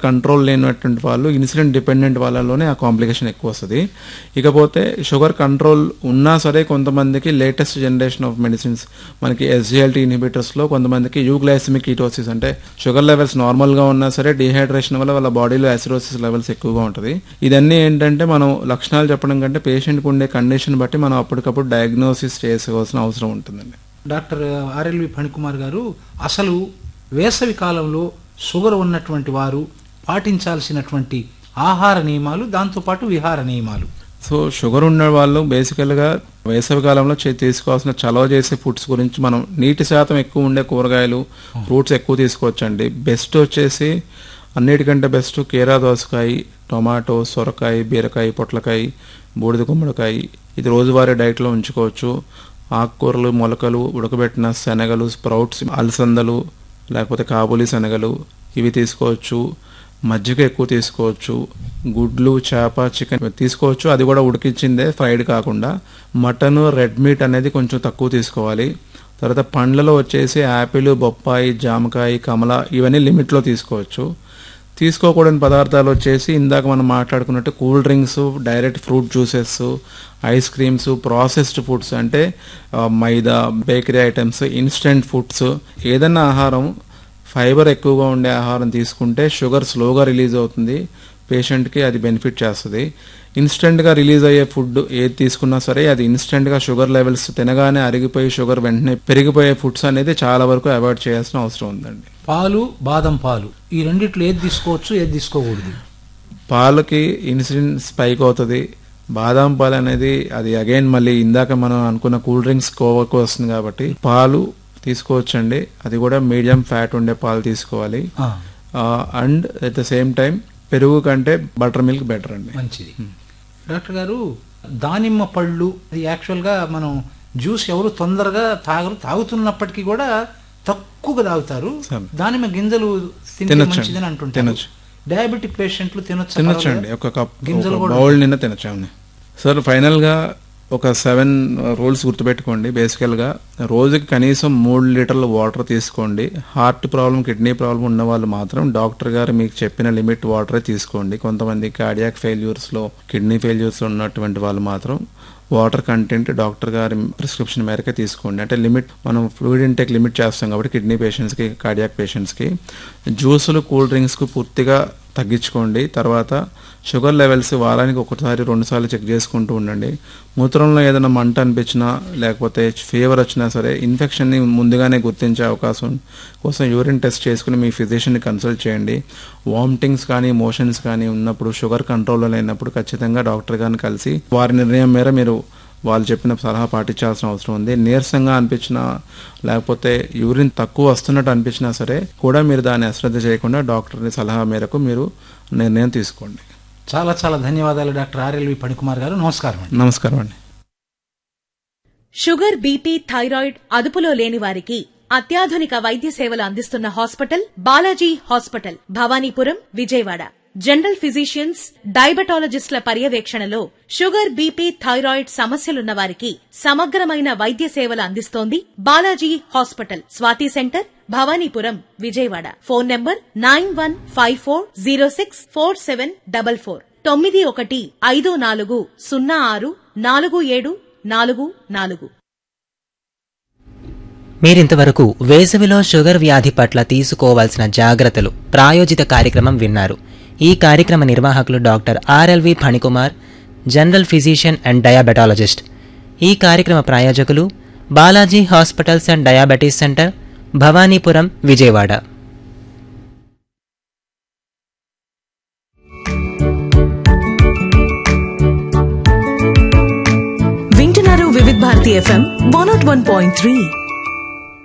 Control లేనటువంటి వాళ్ళు insulin dependent వాళ్ళలోనే ఆ కాంప్లికేషన్ ఎక్కువ వస్తుంది ఇకపోతే షుగర్ కంట్రోల్ ఉన్నా సరే కొంతమందికి లేటెస్ట్ జనరేషన్ ఆఫ్ మెడిసిన్స్ మనకి ఎస్జిఎల్టీ ఇన్హిబిటర్స్లో కొంతమందికి యూగ్లైసమిక్ కీటోసిస్ అంటే షుగర్ లెవెల్స్ నార్మల్గా ఉన్నా సరే డిహైడ్రేషన్ వల్ల వాళ్ళ బాడీలో యాసిడోసిస్ లెవెల్స్ ఎక్కువగా ఉంటుంది ఇదన్నీ ఏంటంటే మనం లక్షణాలు చెప్పడం కంటే పేషెంట్కి ఉండే కండిషన్ బట్టి మనం అప్పటికప్పుడు డయాగ్నోసిస్ చేసుకోవాల్సిన అవసరం ఉంటుందండి డాక్టర్ ఆర్ఎల్వి ఫణికుమార్ గారు అసలు వేసవి కాలంలో షుగర్ ఉన్నటువంటి వారు పాటించాల్సినటువంటి ఆహార నియమాలు దాంతోపాటు విహార నియమాలు సో షుగర్ ఉన్న వాళ్ళు బేసికల్గా వేసవి కాలంలో చే- తీసుకోవాల్సిన చలవ చేసే ఫుడ్స్ గురించి మనం నీటి శాతం ఎక్కువ ఉండే కూరగాయలు ఫ్రూట్స్ ఎక్కువ తీసుకోవచ్చండి బెస్ట్ వచ్చేసి అన్నిటికంటే బెస్ట్ కీరా దోసకాయ టొమాటో సొరకాయ బీరకాయ పొట్లకాయ బూడిద గుమ్మడికాయ ఇది రోజువారీ డైట్లో ఉంచుకోవచ్చు ఆకుకూరలు మొలకలు ఉడకబెట్టిన శనగలు స్ప్రౌట్స్ అలసందలు లేకపోతే కాబూలి శనగలు ఇవి తీసుకోవచ్చు మజ్జిగ ఎక్కువ తీసుకోవచ్చు గుడ్లు చేప చికెన్ తీసుకోవచ్చు అది కూడా ఉడికించిందే ఫ్రైడ్ కాకుండా మటన్ రెడ్ మీట్ అనేది కొంచెం తక్కువ తీసుకోవాలి తర్వాత పండ్లలో వచ్చేసి యాపిల్ బొప్పాయి జామకాయ కమల ఇవన్నీ లిమిట్లో తీసుకోవచ్చు తీసుకోకూడని పదార్థాలు వచ్చేసి ఇందాక మనం మాట్లాడుకున్నట్టు cool drinks direct fruit juices ice creams processed foods అంటే ఆ, maida bakery items instant foods ఏదన్నా ఆహారం ఫైబర్ ఎక్కువగా ఉండే ఆహారం తీసుకుంటే షుగర్ స్లోగా రిలీజ్ అవుతుంది పేషెంట్కి అది బెనిఫిట్ చేస్తుంది ఇన్స్టెంట్గా రిలీజ్ అయ్యే ఫుడ్ ఏది తీసుకున్నా సరే అది ఇన్స్టెంట్గా షుగర్ లెవెల్స్ తినగానే అరిగిపోయి షుగర్ వెంటనే పెరిగిపోయే ఫుడ్స్ అనేది చాలా వరకు అవాయిడ్ చేయాల్సిన అవసరం ఉందండి పాలు బాదం పాలు ఈ రెండిట్లో ఏది తీసుకోవచ్చు ఏది తీసుకోకూడదు పాలకి ఇన్సులిన్ స్పైక్ అవుతుంది బాదాం పాలు అనేది అది అగైన్ మళ్ళీ ఇందాక మనం అనుకున్న కూల్ డ్రింక్స్ కోవకు వస్తుంది కాబట్టి పాలు తీసుకోవచ్చండి అది కూడా మీడియం ఫ్యాట్ ఉండే పాలు తీసుకోవాలి ఆ, and at the same time పెరుగు కంటే బటర్ మిల్క్ బెటర్ అండి మంచిది డాక్టర్ గారు దానిమ్మ పళ్ళు అది యాక్చువల్గా మనం జ్యూస్ ఎవరు తొందరగా తాగరు తాగుతున్నప్పటికీ కూడా తక్కువగా తాగుతారు సరే. దానిమ్మ గింజలు తింటే తినొచ్చండి. మంచిదని అంటుంటారు తినొచ్చు. డయాబెటిక్ పేషెంట్లు తినొచ్చు తినొచ్చండి ఒక కప్ గింజలు ఒక కూడా బౌల్ నిన్న తినొచ్చు అవును సార్ ఫైనల్గా ఒక సెవెన్ రూల్స్ గుర్తుపెట్టుకోండి బేసికల్గా రోజుకి కనీసం మూడు లీటర్ల వాటర్ తీసుకోండి హార్ట్ ప్రాబ్లం కిడ్నీ ప్రాబ్లం ఉన్న వాళ్ళు మాత్రం డాక్టర్ గారు మీకు చెప్పిన లిమిట్ వాటరే తీసుకోండి కొంతమంది కార్డియాక్ ఫెయిల్యూర్స్లో కిడ్నీ ఫెయిల్యూర్స్లో ఉన్నటువంటి వాళ్ళు మాత్రం వాటర్ కంటెంట్ డాక్టర్ గారి ప్రిస్క్రిప్షన్ మేరకే తీసుకోండి అంటే లిమిట్ మనం ఫ్లూయిడ్ ఇంటేక్ లిమిట్ చేస్తాం కాబట్టి కిడ్నీ పేషెంట్స్కి కార్డియాక్ పేషెంట్స్కి జ్యూసులు కూల్ డ్రింక్స్కు పూర్తిగా తగ్గించుకోండి తర్వాత షుగర్ లెవెల్స్ వారానికి ఒకసారి రెండుసార్లు చెక్ చేసుకుంటూ ఉండండి మూత్రంలో ఏదైనా మంట అనిపించినా లేకపోతే ఫీవర్ వచ్చినా సరే ఇన్ఫెక్షన్ని ముందుగానే గుర్తించే అవకాశం కోసం యూరిన్ టెస్ట్ చేసుకుని మీ ఫిజిషియన్ని కన్సల్ట్ చేయండి వామిటింగ్స్ కానీ మోషన్స్ కానీ ఉన్నప్పుడు షుగర్ కంట్రోల్లో లేనప్పుడు ఖచ్చితంగా డాక్టర్ గారిని కలిసి వారి నిర్ణయం మేర మీరు వాళ్ళు చెప్పిన సలహా పాటించాల్సిన అవసరం ఉంది నీరసంగా అనిపించినా లేకపోతే యూరిన్ తక్కువ వస్తున్నట్టు అనిపించినా సరే కూడా మీరు దాన్ని అశ్రద్ధ చేయకుండా డాక్టర్ సలహా మేరకు మీరు నిర్ణయం తీసుకోండి చాలా చాలా ధన్యవాదాలు డాక్టర్ ఆర్ఎల్వి పణికుమార్ గారు నమస్కారం అండి నమస్కారం అండి షుగర్ బీపీ థైరాయిడ్ అదుపులో లేని వారికి అత్యాధునిక వైద్య సేవలు అందిస్తున్న hospital Balaji hospital Bhavanipuram Vijayawada general physicians డయాబెటాలజిస్టుల పర్యవేక్షణలో షుగర్ బీపీ థైరాయిడ్ సమస్యలున్న వారికి సమగ్రమైన వైద్య సేవలు అందిస్తోంది Balaji hospital Swathi centre Bhavanipuram Vijayawada phone number nine one five four zero six four seven double four తొమ్మిది ఒకటి ఐదు నాలుగు సున్నా ఆరు నాలుగు ఏడు నాలుగు నాలుగు మీరింతవరకు వేసవిలో షుగర్ వ్యాధి పట్ల తీసుకోవాల్సిన జాగ్రత్తలు ప్రాయోజిత కార్యక్రమం విన్నారు ఈ కార్యక్రమ నిర్వాహకులు doctor RLV Phanikumar general physician and diabetologist ఈ కార్యక్రమ ప్రాయోజకులు Balaji hospitals and diabetes centre Bhavanipuram Vijayawada వింటున్నారు Vividh Bharati FM one nought one point three